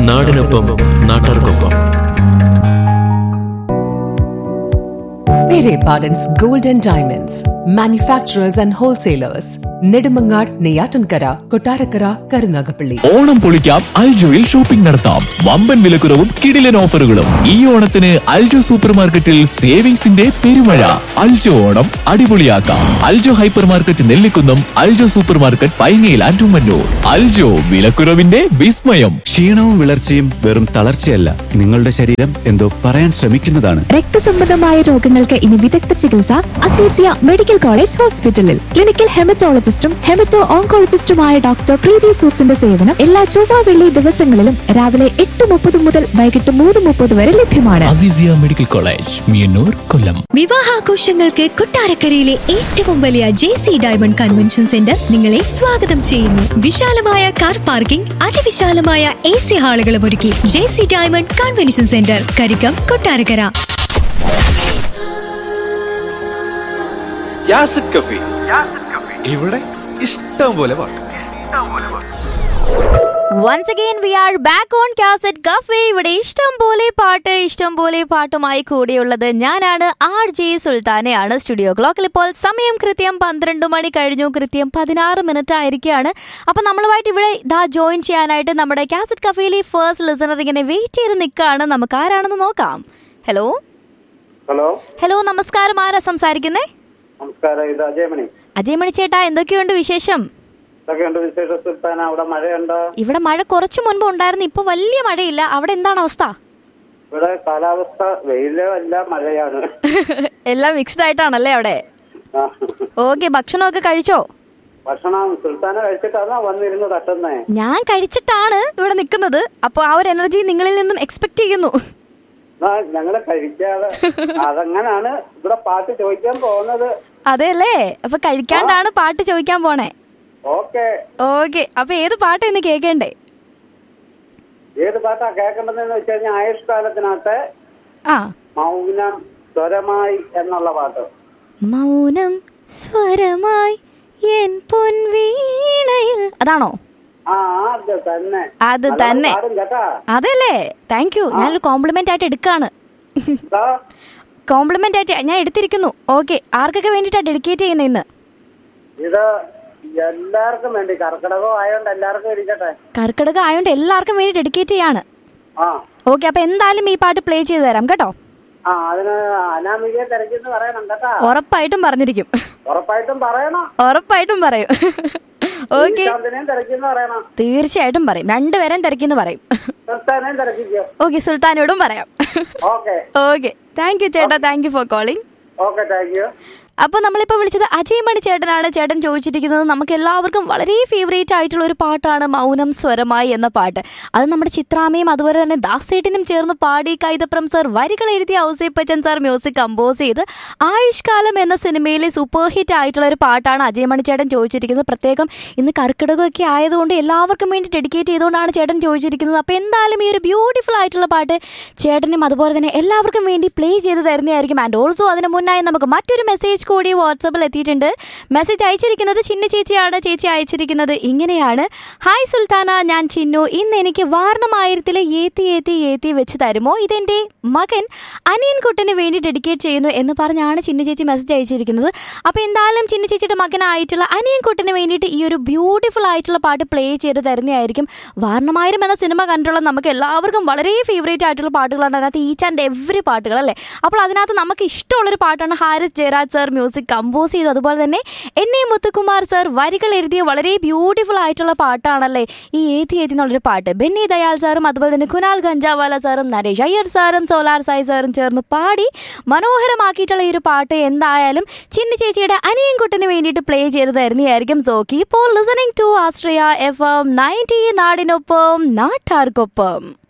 നാടിനൊപ്പം നാട്ടാർക്കൊപ്പം Pere Pardon's Gold and Diamonds, manufacturers and wholesalers, Nedumangad, Neyatankara, Kotarakara, Karunagapalli. Onam പൊളിക്കാം അൽജോയിൽ shopping നടത്താം വമ്പൻ വിലക്കുറവും കിടിലൻ ഓഫറുകളും ഈ ഓണത്തിന് അൽജോ സൂപ്പർ മാർക്കറ്റിൽ സേവിങ്സിന്റെ പെരുമഴ അൽജോ ഓണം അടിപൊളിയാക്കാം Aljo hypermarket Nellikunnam Aljo supermarket പൈനയിൽ ആൻഡുമന്നൂർ അൽജോ വിലക്കുറവിന്റെ വിസ്മയം ക്ഷീണവും വിളർച്ചയും വെറും തളർച്ചയല്ല നിങ്ങളുടെ ശരീരം എന്തോ പറയാൻ ശ്രമിക്കുന്നതാണ് രക്തസംബന്ധമായ രോഗങ്ങൾക്ക് ഇനി വിദഗ്ധ ചികിത്സ അസീസിയ മെഡിക്കൽ കോളേജ് ഹോസ്പിറ്റലിൽ ക്ലിനിക്കൽ ഹെമറ്റോളജിസ്റ്റും ഹെമറ്റോ ഓങ്കോളജിസ്റ്റുമായ ഡോക്ടർ പ്രീതി സൂസിന്റെ സേവനം എല്ലാ ചൊവ്വ വെള്ളി ദിവസങ്ങളിലും രാവിലെ എട്ട് മുപ്പത് മുതൽ വൈകിട്ട് മൂന്ന് മുപ്പത് വരെ ലഭ്യമാണ് അസീസിയ മെഡിക്കൽ കോളേജ് മിയന്നൂർ കൊല്ലം വിവാഹാഘോഷങ്ങൾക്ക് കൊട്ടാരക്കരയിലെ ഏറ്റവും വലിയ J C diamond convention centre നിങ്ങളെ സ്വാഗതം ചെയ്യുന്നു വിശാലമായ കാർ പാർക്കിംഗ് അതിവിശാലമായ എ സി ഹാളുകളും ഒരുക്കി J C diamond convention centre Karikkam Kottarakkara Yazid കഫി ഇവിടെ ഇഷ്ടം പോലെ പാട്ട് once again we are back on cassette cafe ഇവിടെ ഇഷ്ടം പോലെ പാട്ട് ഇഷ്ടം പോലെ പാട്ടുമായി കൂടിയുള്ളത് ഞാനാണ് ആർ ജെ സുൽത്താനയാണ് സ്റ്റുഡിയോ ക്ലോക്കിൽ ഇപ്പോൾ സമയം കൃത്യം പന്ത്രണ്ട് മണി കഴിഞ്ഞു കൃത്യം പതിനാറ് മിനിറ്റ് ആയിരിക്കുകയാണ് അപ്പൊ നമ്മളുമായിട്ട് ഇവിടെ ഇതാ ജോയിൻ ചെയ്യാനായിട്ട് നമ്മുടെ കാസറ്റ് കഫേയിലെ ഫസ്റ്റ് ലിസണർ ഇങ്ങനെ വെയിറ്റ് ചെയ്ത് നിൽക്കുകയാണ് നമുക്ക് ആരാണെന്ന് നോക്കാം ഹലോ ഹലോ ഹലോ നമസ്കാരം ആരാ സംസാരിക്കുന്നേ നമസ്കാരം ഇത് അജയമണി അജയ് മണി ചേട്ടാ എന്തൊക്കെയുണ്ട് വിശേഷം ഇതൊക്കെയുണ്ട് വിശേഷ സുൽത്താന അവിടെ മഴയുണ്ടോ ഇവിടെ മഴ കുറച്ചു മുൻപ് ഉണ്ടായിരുന്നു ഇപ്പൊ വലിയ മഴയില്ല അവിടെ എന്താണ് അവസ്ഥ ഇവിടെ കാലാവസ്ഥ വെയിലും അല്ല മഴയാണ് എല്ലാം മിക്സ്ഡ് ആയിട്ടാണല്ലേ അവിടെ ആ. ഓക്കെ ഭക്ഷണമൊക്കെ കഴിച്ചോ ഭക്ഷണം സുൽത്താന കഴിച്ചിട്ടാണോ വന്നിരുന്ന് തട്ടുന്നേ ഞാൻ കഴിച്ചിട്ടാണ് ഇവിടെ നിൽക്കുന്നത് അപ്പോൾ ആ ഒരു എനർജി നിങ്ങളിൽ നിന്നും എക്സ്പെക്ട് ചെയ്യുന്നു ആ, ഞങ്ങള് കഴിക്കാതെ അതങ്ങനാണ് ഇവിടെ പാട്ട് ചോദിക്കാൻ പോകുന്നത് അതെ അല്ലേ അപ്പൊ കഴിക്കാണ്ടാണ് പാട്ട് ചോദിക്കാൻ പോണേ ഓക്കെ ഓക്കെ അപ്പൊ ഏത് പാട്ട് ഇന്ന് കേൾക്കണ്ടേ ഏത് പാട്ടാ കേൾക്കേണ്ടതെന്ന് വെച്ച് കഴിഞ്ഞാൽ ആയുഷ് കാലത്തിനകത്ത് ആ മൗനം സ്വരമായി എന്നുള്ള പാട്ട് മൗനം സ്വരമായി എൻ പൊൻവീണയിൽ അതാണോ ആ അത് തന്നെ അത് നല്ലോണം തന്നെ. പാടും കേട്ടാ അതല്ലേ താങ്ക് യു ഞാനൊരു കോംപ്ലിമെന്റ് ആയിട്ട് എടുക്കാണ് ദാ, കോംപ്ലിമെന്റ് ആയിട്ട് ഞാൻ എടുത്തിരിക്കുന്നു ഓക്കെ ആർക്കൊക്കെ വേണ്ടിയിട്ടാ ഡെഡിക്കേറ്റ് ചെയ്യുന്നത് ഇന്ന് ഇത് എല്ലാവർക്കും വേണ്ടി കർക്കിടകം ആയതുകൊണ്ട് എല്ലാവർക്കും ഇരിക്കട്ടെ കർക്കിടക ആയതുകൊണ്ട് എല്ലാവർക്കും വേണ്ടി ഡെഡിക്കേറ്റ് ചെയ്യാണ് ആ ഓക്കെ അപ്പൊ എന്തായാലും ഈ പാട്ട് പ്ലേ ചെയ്ത് തരാം കേട്ടോ ആ അതിന് അനാമികയെ തിരക്കിന്ന് പറയണം കേട്ടാ ഉറപ്പായിട്ടും പറഞ്ഞിരിക്കും ഉറപ്പായിട്ടും പറയണം ഉറപ്പായിട്ടും പറയും ഓക്കെ ശാന്തിനെയും തിരക്കിന്ന് പറയണം തീർച്ചയായിട്ടും പറയും രണ്ടുപേരും തിരക്കിന്ന് പറയും സുൽത്താനെയും തിരക്കിക്കോ ഓക്കെ സുൽത്താനോടും പറയാം ഓക്കെ ഓക്കെ താങ്ക് യു ചേട്ടാ thank you for calling okay thank you അപ്പോൾ നമ്മളിപ്പോൾ വിളിച്ചത് അജയ് മണി ചേട്ടനാണ് ചേട്ടൻ ചോദിച്ചിരിക്കുന്നത് നമുക്ക് എല്ലാവർക്കും വളരെ ഫേവറേറ്റ് ആയിട്ടുള്ള ഒരു പാട്ടാണ് മൗനം സ്വരമായി എന്ന പാട്ട് അത് നമ്മുടെ ചിത്രാമയും അതുപോലെ തന്നെ ദാസേട്ടിനും ചേർന്ന് പാടി കൈതപ്രം സർ വരികൾ എഴുതിയ ഔസേപ്പച്ചൻ സാർ മ്യൂസിക് കമ്പോസ് ചെയ്ത് ആയുഷ്കാലം എന്ന സിനിമയിലെ സൂപ്പർ ഹിറ്റ് ആയിട്ടുള്ള ഒരു പാട്ടാണ് അജയ് മണി ചേട്ടൻ ചോദിച്ചിരിക്കുന്നത് പ്രത്യേകം ഇന്ന് കർക്കിടകമൊക്കെ ആയതുകൊണ്ട് എല്ലാവർക്കും വേണ്ടി ഡെഡിക്കേറ്റ് ചെയ്തുകൊണ്ടാണ് ചേട്ടൻ ചോദിച്ചിരിക്കുന്നത് അപ്പോൾ എന്തായാലും ഈ ഒരു ബ്യൂട്ടിഫുൾ ആയിട്ടുള്ള പാട്ട് ചേട്ടനും അതുപോലെ തന്നെ എല്ലാവർക്കും വേണ്ടി പ്ലേ ചെയ്ത് തരുന്നതായിരിക്കും ആൻഡ് ഓൾസോ അതിന് മുന്നായി നമുക്ക് മറ്റൊരു മെസ്സേജ് കൂടി വാട്സപ്പിൽ എത്തിയിട്ടുണ്ട് മെസ്സേജ് അയച്ചിരിക്കുന്നത് ചിന്നു ചേച്ചിയാണ് ചേച്ചി അയച്ചിരിക്കുന്നത് ഇങ്ങനെയാണ് ഹായ് സുൽത്താന ഞാൻ ചിന്നു ഇന്ന് എനിക്ക് വാർണമായിരത്തിലെ ഏത്തി ഏത്തി ഏത്തി വെച്ച് തരുമോ ഇതെൻ്റെ മകൻ അനിയൻ കുട്ടന് വേണ്ടി ഡെഡിക്കേറ്റ് ചെയ്യുന്നു എന്ന് പറഞ്ഞാണ് ചിന്നു ചേച്ചി മെസ്സേജ് അയച്ചിരിക്കുന്നത് അപ്പോൾ എന്തായാലും ചിന്നു ചേച്ചിയുടെ മകനായിട്ടുള്ള അനിയൻ കുട്ടന് വേണ്ടിയിട്ട് ഈ ഒരു ബ്യൂട്ടിഫുൾ ആയിട്ടുള്ള പാട്ട് പ്ലേ ചെയ്ത് തരുന്നതായിരിക്കും വാർണമായിരം എന്ന സിനിമ കണ്ടുള്ള നമുക്ക് എല്ലാവർക്കും വളരെ ഫേവറേറ്റ് ആയിട്ടുള്ള പാട്ടുകളാണ് അതിനകത്ത് ഈച്ച് ആൻഡ് എവറി പാട്ടുകൾ അല്ലേ അപ്പോൾ അതിനകത്ത് നമുക്ക് ഇഷ്ടമുള്ളൊരു പാട്ടാണ് Harris Jayaraj sir music compose ചെയ്തു അതുപോലെ തന്നെ എൻ എ മുത്തുകുമാർ സർ വരികൾ എഴുതിയ വളരെ ബ്യൂട്ടിഫുൾ ആയിട്ടുള്ള പാട്ടാണല്ലേ ഈ ഏതി ഏതി എന്നുള്ളൊരു പാട്ട് ബെന്നി ദയാൽ സാറും അതുപോലെ തന്നെ കുനാൽ ഗഞ്ചാവാല സാറും നരേഷ് അയ്യർ സാറും സോലാർ സായി സാറും ചേർന്ന് പാടി മനോഹരമാക്കിയിട്ടുള്ള ഈ ഒരു പാട്ട് എന്തായാലും ചിന്നു ചേച്ചിയുടെ അനിയൻകുട്ടിന് വേണ്ടിയിട്ട് പ്ലേ ചെയ്ത് തരുന്നതായിരിക്കും so keep on listening to Astria F M ninety നാടിനൊപ്പം നാട്ടാർക്കൊപ്പം